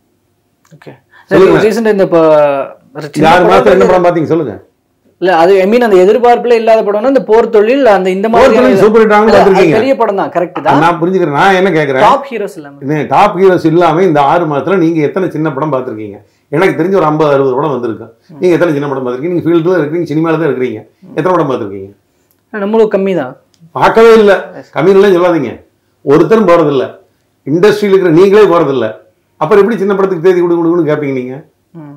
B: ஓகே
A: சொல்லுங்க.
B: ரீசெண்டாக இந்த இப்போ சின்ன
A: ஆறு மாதத்தில் என்ன
B: படங்கள்
A: படம் பார்த்தீங்க சொல்லுங்கள்
B: இல்ல அது ஐ மீன் அந்த எதிர்பார்ப்புல இல்லாத படம்னா இந்த போர் தொழில் அந்த இந்த மாதிரி
A: சூப்பர் ஹிட் ஆகும் பார்த்துருக்கீங்க
B: பெரிய படம் தான் கரெக்ட் தான்
A: நான் புரிஞ்சுக்கிறேன் நான் என்ன கேட்குறேன்
B: டாப் ஹீரோஸ் இல்லாம
A: இது டாப் ஹீரோஸ் இல்லாமல் இந்த ஆறு மாதத்துல நீங்கள் எத்தனை சின்ன படம் பார்த்துருக்கீங்க எனக்கு தெரிஞ்ச ஒரு ஐம்பது அறுபது படம் வந்திருக்கு நீங்கள் எத்தனை சின்ன படம் பார்த்துருக்கீங்க நீங்கள் ஃபீல்டில் இருக்கிறீங்க சினிமாவில் தான் இருக்கிறீங்க எத்தனை படம் பார்த்துருக்கீங்க
B: நம்மளும் கம்மி தான்
A: பார்க்கவே இல்லை கம்மியிலாம் சொல்லாதீங்க ஒருத்தரும் போறதில்ல இண்டஸ்ட்ரியில் இருக்கிற நீங்களே போறதில்ல அப்புறம் எப்படி சின்ன படத்துக்கு தேதி கொடு கொடுன்னு கேட்பீங்க நீங்க
B: ம்.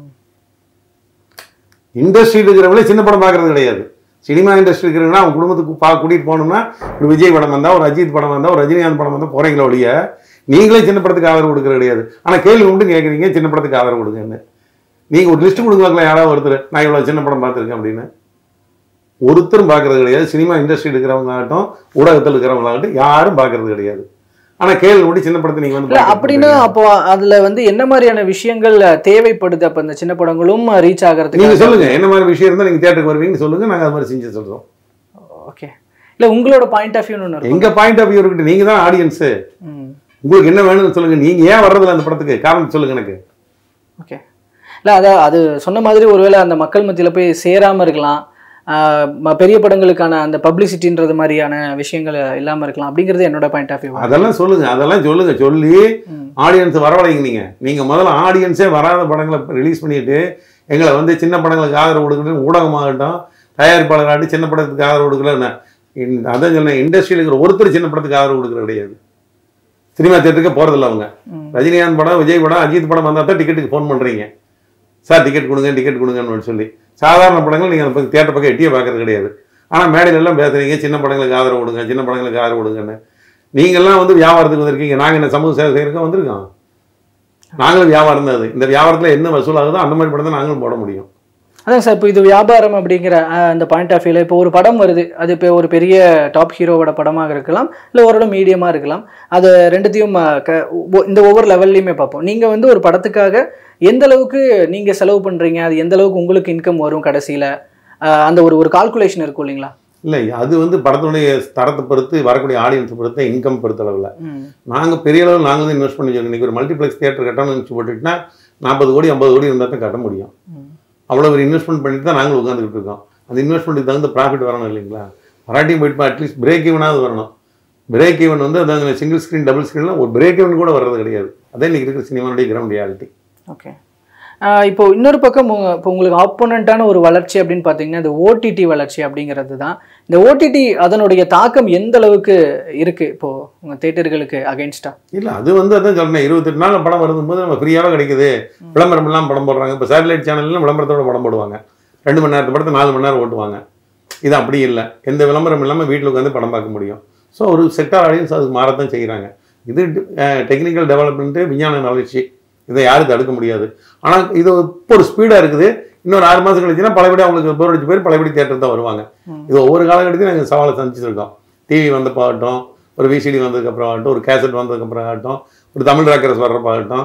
A: இண்டஸ்ட்ரியில் இருக்கிறவங்களே சின்ன படம் பார்க்கறது கிடையாது சினிமா இண்டஸ்ட்ரி இருக்கிறவங்கன்னா அவங்க குடும்பத்துக்கு பா கூட்டிட்டு போகணும்னா ஒரு விஜய் படம் வந்தா ஒரு அஜித் படம் வந்தா ஒரு ரஜினிகாந்த் படம் வந்தா போறீங்களா ஒழிய நீங்களே சின்ன படத்துக்கு ஆதரவு கொடுக்கறது கிடையாது ஆனா கேள்வி உண்டு கேட்குறீங்க சின்ன படத்துக்கு ஆதரவு கொடுங்கன்னு நீங்க ஒரு லிஸ்ட் கொடுக்கலாம் யாராவது ஒருத்தர் நான் இவ்வளவு சின்ன படம் பார்த்துருக்கேன் அப்படின்னு ஒருத்தரும் பார்க்கறது கிடையாது சினிமா இண்டஸ்ட்ரி இருக்கிறவங்களாகட்டும் ஊடகத்தில் இருக்கிறவங்களாகட்டும் யாரும் பார்க்கறது கிடையாது ஆனா கேள்வி உண்டு சின்ன படத்தை நீங்க வந்து
B: இல்ல
A: பார்க்க
B: அப்படின்னா
A: மாட்டீங்க.
B: அப்போ அதுல வந்து என்ன மாதிரியான விஷயங்கள் தேவைப்படுது அப்ப இந்த சின்ன படங்களும் ரீச்
A: நீங்க
B: ஆகிறதுக்கு
A: சொல்லுங்க என்ன மாதிரி விஷயம் இருந்தா நீங்க தேட்டருக்கு வருவீங்கன்னு சொல்லுங்க நாங்க அது மாதிரி செஞ்சு சொல்றோம்
B: ஓகே இல்ல உங்களோட பாயிண்ட் ஆஃப் வியூன்னு ஒன்று இருக்கும்
A: எங்க பாயிண்ட் ஆஃப் வியூ இருக்கட்டும் நீங்க தான் ஆடியன்ஸ்
B: ம்
A: உங்களுக்கு என்ன வேணும்னு சொல்லுங்க நீங்க ஏன் வர்றதில்ல அந்த படத்துக்கு காரணம் சொல்லுங்க எனக்கு
B: ஓகே இல்லை அதான் அது சொன்ன மாதிரி ஒருவேளை அந்த மக்கள் மத்தியில் போய் சேராமல் இருக்கலாம் ஆஹ் ம- பெரிய படங்களுக்கான அந்த பப்ளிசிட்டின்றது மாதிரியான விஷயங்கள் இல்லாமல் இருக்கலாம் அப்படிங்கிறது என்னோட பாயிண்ட் ஆஃப் வியூ
A: அதெல்லாம் சொல்லுங்க அதெல்லாம் சொல்லுங்க சொல்லி ஆடியன்ஸ் வரவழைங்க நீங்க நீங்க முதல்ல ஆடியன்ஸே வராத படங்களை ரிலீஸ் பண்ணிட்டு எங்களை வந்து சின்ன படங்களுக்கு ஆதரவு கொடுக்கணும் ஊடகமாகட்டும் தயாரிப்பாளராகட்டும் சின்ன படத்துக்கு ஆதரவு கொடுக்கல அதான் சொன்னேன் இண்டஸ்ட்ரியில் இருக்கிற ஒருத்தர் சின்ன படத்துக்கு ஆதரவு கொடுக்கறது கிடையாது சினிமா தேட்டருக்கு போறதில்ல அவங்க ரஜினிகாந்த் படம் விஜய் படம் அஜித் படம் வந்தா தான் டிக்கெட்டுக்கு ஃபோன் பண்றீங்க சார் டிக்கெட் கொடுங்க டிக்கெட் கொடுங்கன்னு சொல்லி சாதாரண படங்கள் நீங்கள் அந்த பக்கம் தேட்டர் பக்கம் எட்டியே பார்க்கறது கிடையாது ஆனால் மேடையில எல்லாம் பேசுறீங்க சின்ன படங்களுக்கு ஆதரவு கொடுங்க சின்ன படங்களுக்கு ஆதரவு கொடுங்கன்னு நீங்கள்லாம் வந்து வியாபாரத்துக்கு வந்திருக்கீங்க நாங்கள் என்ன சமூக சேவை செய்யறதுக்கு வந்திருக்கோம் நாங்களும் வியாபாரம் தான் அது இந்த வியாபாரத்தில் என்ன வசூல் ஆகுதோ அந்த மாதிரி படம் தான் நாங்களும் போட முடியும்
B: அதான் சார் இப்போ இது வியாபாரம் அப்படிங்கிற ஆஹ், அந்த பாயிண்ட் ஆஃப் வியூல இப்போ ஒரு படம் வருது அது இப்போ ஒரு பெரிய டாப் ஹீரோவோட படமாக இருக்கலாம் இல்லை ஓரளவு மீடியமாக இருக்கலாம் அது ரெண்டுத்தையும் ஆஹ், க- ஒ- இந்த ஒவ்வொரு லெவல்லையுமே பார்ப்போம் நீங்கள் வந்து ஒரு படத்துக்காக எந்த அளவுக்கு நீங்கள் செலவு பண்ணுறீங்க அது எந்த அளவுக்கு உங்களுக்கு இன்கம் வரும் கடைசியில் அந்த ஒரு ஒரு கால்குலேஷன் இருக்கும் இல்லைங்களா
A: இல்லை அது வந்து படத்துடைய தரத்தை பொறுத்து வரக்கூடிய ஆடியன்ஸ் பொறுத்து இன்கம் பொறுத்த அளவில்
B: ம்
A: நாங்கள் பெரிய அளவில் நாங்கள் வந்து இன்வெஸ்ட் பண்ணி வச்சிருக்கோம் இன்னைக்கு ஒரு மல்டிப்ளெக்ஸ் தியேட்டர் கட்டணும்னு நினச்சி போட்டுட்டுனா நாற்பது கோடி ஐம்பது கோடி இருந்தால் தான் கட்ட முடியும்
B: ம்.
A: அவ்வளோ ஒரு இன்வெஸ்ட்மெண்ட் பண்ணிட்டு தான் நாங்களும் உட்காந்துக்கிட்டு இருக்கோம் அந்த இன்வெஸ்ட்மெண்ட்டுக்கு தகுந்த ப்ராஃபிட் வரணும் இல்லைங்களா வராட்டியும் போயிட்டு அட்லீஸ்ட் பிரேக் ஈவனாவது வரணும் பிரேக் ஈவன் வந்து அதாவது சிங்கிள் ஸ்க்ரீன் டபுள் ஸ்க்ரீன்லாம் ஒரு பிரேக் ஈவன் கூட வர்றது கிடையாது அதே இன்னைக்கு இருக்கிற சினிமாவுடைய கிரவுண்ட் ரியாலிட்டி
B: ஓகே இப்போ இன்னொரு பக்கம் உங்க- இப்போ உங்களுக்கு ஆப்போனண்ட்டான ஒரு வளர்ச்சி அப்படின்னு பார்த்தீங்கன்னா இந்த ஓடிடி வளர்ச்சி அப்படிங்கிறது தான் இந்த ஓடிடி அதனுடைய தாக்கம் எந்த அளவுக்கு இருக்கு இப்போ உங்க தேட்டர்களுக்கு அகைன்ஸ்டா
A: இல்லை அது வந்து அதான் சொல்றேன் இருபத்தெட்டு நாள் படம் வரும்போது நம்ம ஃப்ரீயாகவே கிடைக்குது விளம்பரம் எல்லாம் படம் போடுறாங்க இப்போ சேட்டலைட் சேனல்லாம் விளம்பரத்தோட படம் போடுவாங்க ரெண்டு மணி நேரத்து படத்தை நாலு மணி நேரம் ஓட்டுவாங்க இது அப்படி இல்லை எந்த விளம்பரம் இல்லாமல் வீட்டில் உட்காந்து படம் பார்க்க முடியும் ஸோ ஒரு செக்டார் ஆடியன்ஸ் அதுக்கு மாறத்தான் செய்கிறாங்க இது டெக்னிக்கல் டெவலப்மெண்ட்டு விஞ்ஞான வளர்ச்சி இதை யாரும் தடுக்க முடியாது ஆனால் இது இப்போ ஒரு ஸ்பீடாக இருக்குது இன்னொரு ஆறு மாதம் கழிச்சுன்னா பழையபடி அவங்களுக்கு போர் அடிச்சு பேர் பழையபடி தேட்டர் தான் வருவாங்க இது ஒவ்வொரு காலகட்டத்தையும் நாங்கள் சவாலை சந்திச்சிருக்கோம் டிவி வந்தப்போ ஆகட்டும் ஒரு விசிடி வந்ததுக்கப்புறம் ஆகட்டும் ஒரு கேசட் வந்ததுக்கப்புறம் ஆகட்டும் ஒரு தமிழ் ராக்கர்ஸ் வர்றப்ப ஆகட்டும்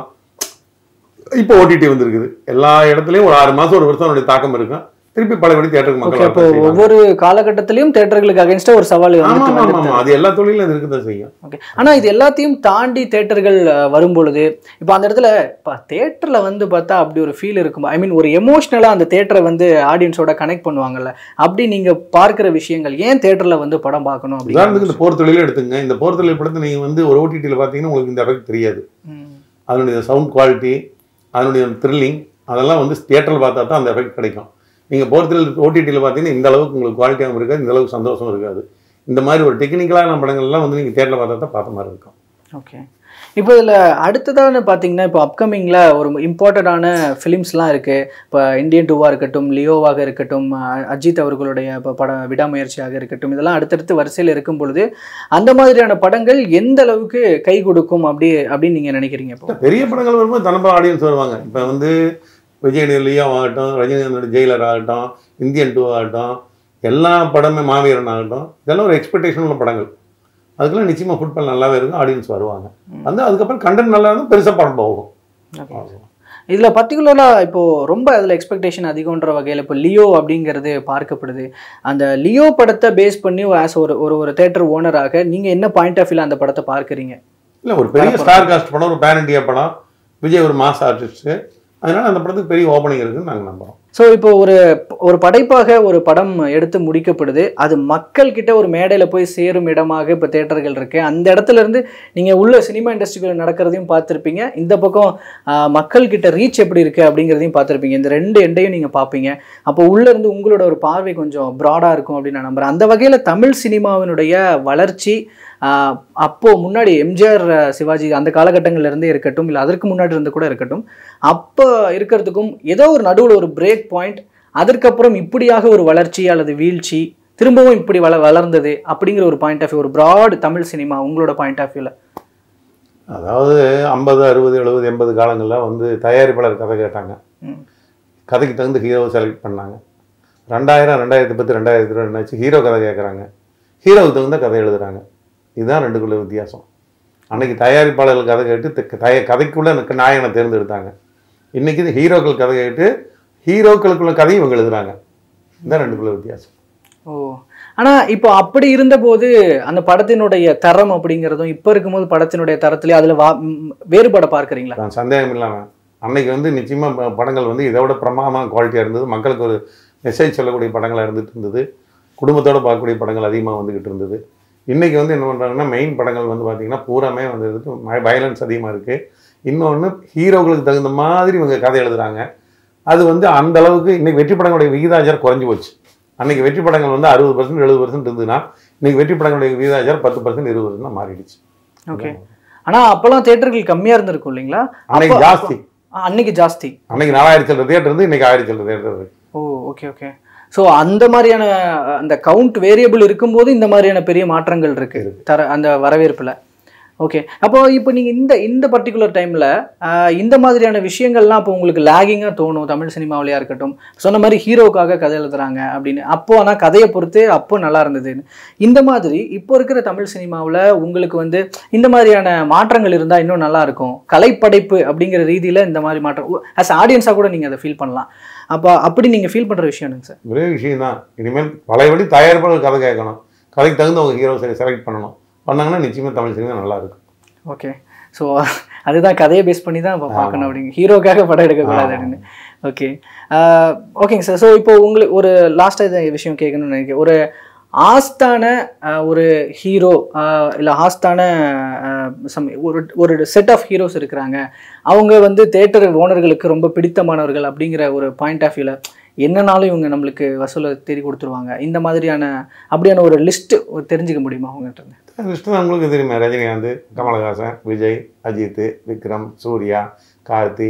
A: இப்போ ஓடிடி வந்திருக்குது எல்லா இடத்துலையும் ஒரு ஆறு மாதம் ஒரு வருஷம் அதனுடைய தாக்கம் இருக்கும் திருப்பி பழையபடி தேட்டருக்கு
B: ஓகே
A: மக்கள்
B: அப்போ
A: வரத்தான் செய்வாங்க.
B: ஒவ்வொரு காலகட்டத்திலையும் தேட்டர்களுக்கு அகைன்ஸ்டா ஒரு சவால்
A: ஆமா
B: வந்துட்டு
A: ஆமா
B: வந்துட்டு
A: ஆமா அது எல்லா தொழிலும் அது இருக்குதான் செய்யும்
B: ஓகே ஆனா இது எல்லாத்தையும் தாண்டி தேட்டர்கள் அஹ், வரும்பொழுது இப்போ அந்த இடத்துல இப்போ தேட்டர்ல வந்து பார்த்தா அப்படி ஒரு ஃபீல் இருக்கும் ஐ மீன் ஒரு எமோஷ்னலா அந்த தேட்டரை வந்து ஆடியன்ஸோட கனெக்ட் பண்ணுவாங்கல்ல அப்படி நீங்க பார்க்கிற விஷயங்கள் ஏன் தேட்டர்ல வந்து படம் பார்க்கணும்
A: உதாரணத்துக்கு
B: அப்படின்னு
A: இந்த போர் தொழிலே எடுத்துங்க இந்த போர் தொழில் படத்தை நீங்கள் வந்து ஒரு ஓடிடியில் பார்த்தீங்கன்னா உங்களுக்கு இந்த எஃபெக்ட் தெரியாது அதனுடைய சவுண்ட் குவாலிட்டி அதனுடைய த்ரில்லிங் அதெல்லாம் வந்து தியேட்டரில் பார்த்தா தான் அந்த எஃபெக்ட் கிடைக்கும் நீங்கள் போர்த்தில் ஓடிடியில் பார்த்தீங்கன்னா இந்த அளவுக்கு உங்களுக்கு குவாலிட்டியாகவும் இருக்காது இந்த அளவுக்கு சந்தோஷம் இருக்காது இந்த மாதிரி ஒரு டெக்னிக்கலான படங்கள்லாம் வந்து நீங்கள் தேட்டரில் பார்த்தா தான் பார்த்த மாதிரி இருக்கும்
B: ஓகே இப்போ இதில் அடுத்ததான பார்த்தீங்கன்னா இப்போ அப்கமிங்கில் ஒரு இம்பார்ட்டண்ட்டான ஃபிலிம்ஸ்லாம் இருக்குது இப்போ இந்தியன் டூவாக இருக்கட்டும் லியோவாக இருக்கட்டும் அஹ் அஜித் அவர்களுடைய இப்போ பட விடாமுயற்சியாக இருக்கட்டும் இதெல்லாம் அடுத்தடுத்து வரிசையில் இருக்கும் பொழுது அந்த மாதிரியான படங்கள் எந்த அளவுக்கு கை கொடுக்கும் அப்படி அப்படின்னு நீங்கள் நினைக்கிறீங்க இப்போ
A: பெரிய படங்கள் வரும்போது தனப்பா ஆடியன்ஸ் வருவாங்க இப்போ வந்து விஜய் லியோ ஆகட்டும் ரஜினிகாந்தோட ஜெயிலர் ஆகட்டும் இந்தியன் டூ ஆகட்டும் எல்லா படமே மாவீரன் ஆகட்டும் இதெல்லாம் ஒரு எக்ஸ்பெக்டேஷன் உள்ள படங்கள் அதுக்கெல்லாம் நிச்சயமாக ஃபுட்பால் நல்லாவே இருக்கும் ஆடியன்ஸ் வருவாங்க வந்து அதுக்கப்புறம் கண்டென்ட் நல்லா இருந்தால் பெருசாக படம் போகும்
B: இதில் பர்டிகுலராக இப்போது ரொம்ப அதில் எக்ஸ்பெக்டேஷன் அதிகம்ன்ற வகையில் இப்போ லியோ அப்படிங்கிறது பார்க்கப்படுது அந்த லியோ படத்தை பேஸ் பண்ணி ஆஸ் ஒரு ஒரு ஒரு தேட்டர் ஓனராக நீங்கள் என்ன பாயிண்ட் ஆஃப் வியூல அந்த படத்தை பார்க்குறீங்க
A: இல்லை ஒரு பெரிய ஸ்டார் காஸ்ட் படம் ஒரு பேன் இண்டியா படம் விஜய் ஒரு மாஸ் ஆர்டிஸ்ட்டு அதனால அந்த படத்துக்கு பெரிய ஓப்பனிங் இருக்குன்னு நாங்கள் நம்புகிறோம்
B: ஸோ இப்போ ஒரு ஒரு படைப்பாக ஒரு படம் எடுத்து முடிக்கப்படுது அது மக்கள் கிட்ட ஒரு மேடையில் போய் சேரும் இடமாக இப்போ தேட்டர்கள் இருக்கு அந்த இடத்துல இருந்து நீங்கள் உள்ள சினிமா இண்டஸ்ட்ரிக்குள்ள நடக்கிறதையும் பார்த்துருப்பீங்க இந்த பக்கம் ஆஹ், மக்கள் கிட்ட ரீச் எப்படி இருக்கு அப்படிங்கிறதையும் பார்த்துருப்பீங்க இந்த ரெண்டு எண்டையும் நீங்கள் பார்ப்பீங்க அப்போ உள்ள இருந்து உங்களோட ஒரு பார்வை கொஞ்சம் ப்ராடாக இருக்கும் அப்படின்னு நான் நம்புறேன் அந்த வகையில் தமிழ் சினிமாவினுடைய வளர்ச்சி ஆஹ் அப்போ முன்னாடி எம்ஜிஆர் அஹ், சிவாஜி அந்த காலகட்டங்கள்ல இருந்தே இருக்கட்டும் இல்லை அதற்கு முன்னாடி இருந்து கூட இருக்கட்டும் அப்போ இருக்கிறதுக்கும் ஏதோ ஒரு நடுவில் ஒரு பிரேக் பாயிண்ட் அதற்கப்புறம் இப்படியாக ஒரு வளர்ச்சி அல்லது வீழ்ச்சி திரும்பவும் இப்படி வள வளர்ந்தது அப்படிங்கிற ஒரு பாயிண்ட் ஆஃப் வியூ ஒரு பிராட் தமிழ் சினிமா உங்களோட பாயிண்ட் ஆஃப் வியூவில்
A: அதாவது ஐம்பது அறுபது எழுபது எண்பது காலங்களில் வந்து தயாரிப்பாளர் கதை கேட்டாங்க
B: ம்.
A: கதைக்கு தகுந்த ஹீரோவை செலக்ட் பண்ணாங்க ரெண்டாயிரம் ரெண்டாயிரத்தி பத்து ரெண்டாயிரத்தி இருபது ஆச்சு ஹீரோ கதை கேட்குறாங்க ஹீரோவுக்கு தகுந்த கதை எழுதுறாங்க இதுதான் ரெண்டுக்குள்ள வித்தியாசம் அன்னைக்கு தயாரிப்பாளர்கள் கதை கேட்டு த- தய கதைக்குள்ள எனக்கு நாயகனை தேர்ந்தெடுத்தாங்க இன்னைக்கு இது ஹீரோக்கள் கதை கேட்டு ஹீரோக்களுக்குள்ள கதையும் இவங்க எழுதுறாங்க இதுதான் ரெண்டுக்குள்ள வித்தியாசம்
B: ஓ ஆனா இப்போ அப்படி இருந்தபோது அந்த படத்தினுடைய தரம் அப்படிங்கிறதும் இப்போ இருக்கும்போது படத்தினுடைய தரத்திலே அதுல வா ம், வேறுபாடை பார்க்கறீங்களா
A: நான் சந்தேகம் இல்லாமல் அன்னைக்கு வந்து நிச்சயமாக ப- படங்கள் வந்து இதை விட பிரமாதமான குவாலிட்டியாக இருந்தது மக்களுக்கு ஒரு மெசேஜ் சொல்லக்கூடிய படங்களாக இருந்துட்டு இருந்தது குடும்பத்தோட பார்க்கக்கூடிய படங்கள் அதிகமாக வந்துக்கிட்டு இருந்தது இன்றைக்கி வந்து என்ன பண்ணுறாங்கன்னா மெயின் படங்கள் வந்து பார்த்திங்கன்னா பூராமே வந்து வயலன்ஸ் அதிகமாக இருக்குது இன்னொன்று ஹீரோக்களுக்கு தகுந்த மாதிரி இவங்க கதை எழுதுறாங்க அது வந்து அந்த அளவுக்கு இன்னைக்கு வெற்றி படங்களுடைய விகிதாச்சாரம் குறைஞ்சி போச்சு அன்னைக்கு வெற்றி படங்கள் வந்து அறுபது பர்சன்ட் எழுபது பர்சன்ட் இருந்ததுன்னா இன்னைக்கு வெற்றி படங்களுடைய விகிதாச்சாரம் பத்து பர்சன்ட் இருபது பர்சன்ட் மாறிடுச்சு
B: ஓகே ஆனா அப்பெல்லாம் தேட்டர்கள் கம்மியா இருந்திருக்கும் இல்லைங்களா
A: அன்னைக்கு
B: அப்ப-
A: ஜாஸ்தி
B: ஆ, அன்னைக்கு ஜாஸ்தி
A: அன்னைக்கு நாலாயிரத்தி சில்லற தேட்டர் இருந்து இன்னைக்கு ஆயிரத்தி சில்லற தேட்டர் இருக்கு
B: ஓ ஓகே ஓகே ஸோ அந்த மாதிரியான அஹ், அந்த கவுண்ட் வேரியபிள் இருக்கும்போது இந்த மாதிரியான பெரிய மாற்றங்கள் இருக்கு தர அந்த வரவேற்புல ஓகே அப்போ இப்போ நீங்க இந்த இந்த பர்டிகுலர் டைம்ல இந்த மாதிரியான விஷயங்கள்லாம் அப்போ உங்களுக்கு லேகிங்காக தோணும் தமிழ் சினிமாவிலையா இருக்கட்டும் சொன்ன மாதிரி ஹீரோவுக்காக கதை எழுதுறாங்க அப்படின்னு அப்போ ஆனால் கதையை பொறுத்து அப்போ நல்லா இருந்தது இந்த மாதிரி இப்போ இருக்கிற தமிழ் சினிமாவில் உங்களுக்கு வந்து இந்த மாதிரியான மாற்றங்கள் இருந்தால் இன்னும் நல்லா இருக்கும் கலைப்படைப்பு அப்படிங்கிற ரீதியில் இந்த மாதிரி மாற்றம் அஸ் ஆடியன்ஸாக கூட நீங்கள் அதை ஃபீல் பண்ணலாம் அப்போ அப்படி நீங்கள் ஃபீல் பண்ணுற விஷயம் என்னங்க சார்
A: ஒரே விஷயம் தான் இனிமேல் பழையபடி தயாரிப்பாளர் கதை கேட்கணும் கதைக்கு தகுந்த ஹீரோ செலக்ட் பண்ணணும் பண்ணாங்கன்னா நிச்சயமாக தமிழ் சினிமா நல்லா இருக்கும்
B: ஓகே ஸோ அதுதான் கதையை பேஸ் பண்ணி தான் இப்போ பார்க்கணும் அப்படிங்க ஹீரோக்காக படம் எடுக்கக்கூடாது அப்படின்னு ஓகே ஓகேங்க சார் ஸோ இப்போ உங்களுக்கு ஒரு லாஸ்ட்டாக இந்த விஷயம் கேட்கணும்னு நினைக்கிறேன் ஒரு ஆஸ்தான ஆஹ், ஒரு ஹீரோ இல்லை ஆஸ்தான ஆஹ், some- ஒரு ஒரு செட் ஆஃப் ஹீரோஸ் இருக்கிறாங்க அவங்க வந்து தேட்டர் ஓனர்களுக்கு ரொம்ப பிடித்தமானவர்கள் அப்படிங்கிற ஒரு பாயிண்ட் ஆஃப் வியூவில் என்னனாலும் இவங்க நம்மளுக்கு வசூலை தேடி கொடுத்துருவாங்க இந்த மாதிரியான அப்படியான ஒரு லிஸ்ட் தெரிஞ்சுக்க முடியுமா அவங்ககிட்ட இருந்து
A: லிஸ்ட்டு தான் உங்களுக்கு தெரியுமே ரஜினிகாந்த் கமலஹாசன் விஜய் அஜித் விக்ரம் சூர்யா கார்த்தி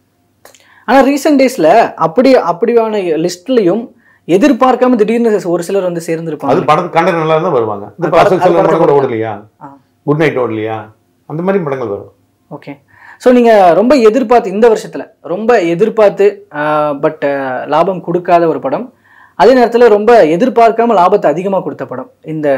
B: ஆனா ரீசெண்ட் டேஸ்ல அப்படி அப்படியான லிஸ்ட்லயும் எதிர்பார்க்காம திடீர்னு ஒரு சிலர் வந்து
A: அது
B: சேர்ந்திருப்பாங்க
A: படத்து கண்டென்ட் நல்லா இருந்தால் வருவாங்க இந்த
B: அது படத்து-
A: அசோக் செல்வன்
B: அது
A: படம் கூட
B: படத்து
A: ஓடலையா
B: ஆ.
A: குட் நைட் ஓடலையா அந்த மாதிரி படங்கள் வரும்
B: ஓகே ஸோ நீங்க ரொம்ப எதிர்பார்த்து இந்த வருஷத்துல ரொம்ப எதிர்பார்த்து பட் லாபம் கொடுக்காத ஒரு படம் அதே நேரத்துல ரொம்ப எதிர்பார்க்காம லாபத்தை அதிகமா கொடுத்த படம் இந்த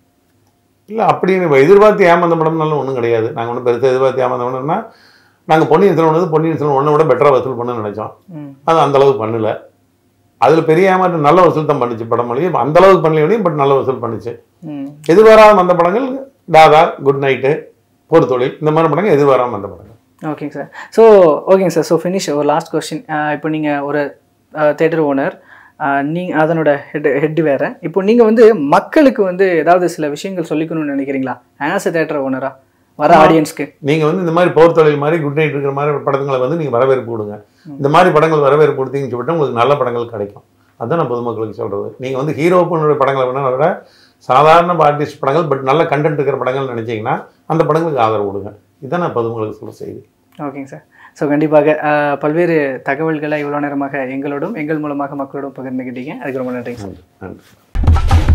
A: இல்லை அப்படி நம்ம எதிர்பார்த்து ஏமாந்த படம்னாலும் ஒன்றும் கிடையாது நாங்கள் ஒன்றும் பெருசாக எதிர்பார்த்து ஏமாந்த படம்னா நாங்கள் பொன்னியின் செல்வன் வந்து பொன்னியின் செல்வன் ஒன்றை விட பெட்டராக வசூல் பண்ண நினைச்சோம்
B: ம்,
A: அது அந்த அளவுக்கு பண்ணல அதில் பெரிய ஏமாற்றம் நல்ல வசூல் தான் பண்ணுச்சு படம் மொழியும் அந்த அளவுக்கு பண்ணலையும் பட் நல்ல வசூல் பண்ணுச்சு
B: ம்.
A: எதிர்பாராம வந்த படங்கள் தாதா குட் நைட்டு போர் தொழில் இந்த மாதிரி படங்கள் எதிர்பாராம வந்த படங்கள்
B: ஓகேங்க சார் ஸோ ஓகேங்க சார் ஸோ ஃபினிஷ் ஒரு லாஸ்ட் கொஸ்டின் இப்போ நீங்கள் ஒரு தேட்டர் ஓனர் நீங்கள் அதனோட ஹெட் ஹெட் வேற இப்போ நீங்கள் வந்து மக்களுக்கு வந்து ஏதாவது சில விஷயங்கள் சொல்லிக்கணும்னு நினைக்கிறீங்களா ஆஸ் எ தேட்டர் ஓனரா வர ஆடியன்ஸ்க்கு
A: நீங்கள் வந்து இந்த மாதிரி போர் தொழில் மாதிரி குட் நைட் இருக்கிற மாதிரி படங்களை வந்து நீங்கள் வரவேற்பு கொடுங்க இந்த மாதிரி படங்கள் வரவேற்பு கொடுத்தீங்கன்னு சொல்லிட்டு உங்களுக்கு நல்ல படங்கள் கிடைக்கும் அதுதான் நான் பொதுமக்களுக்கு சொல்கிறது நீங்கள் வந்து ஹீரோ பண்ணுற படங்களை வேணால் விட சாதாரண ஆர்டிஸ்ட் படங்கள் பட் நல்ல கண்டென்ட் இருக்கிற படங்கள் நினச்சிங்கன்னா அந்த படங்களுக்கு ஆதரவு கொடுங்க இதுதான் நான் பொதுமக்களுக்கு சொல்ல செய்தி
B: ஓகேங்க சார் ஸோ கண்டிப்பாக அஹ், பல்வேறு தகவல்களை இவ்வளோ நேரமாக எங்களோடும் எங்கள் மூலமாக மக்களோடும் பகிர்ந்துக்கிட்டீங்க அதுக்கு ரொம்ப நன்றிங்க சார்
A: நன்றி நன்றி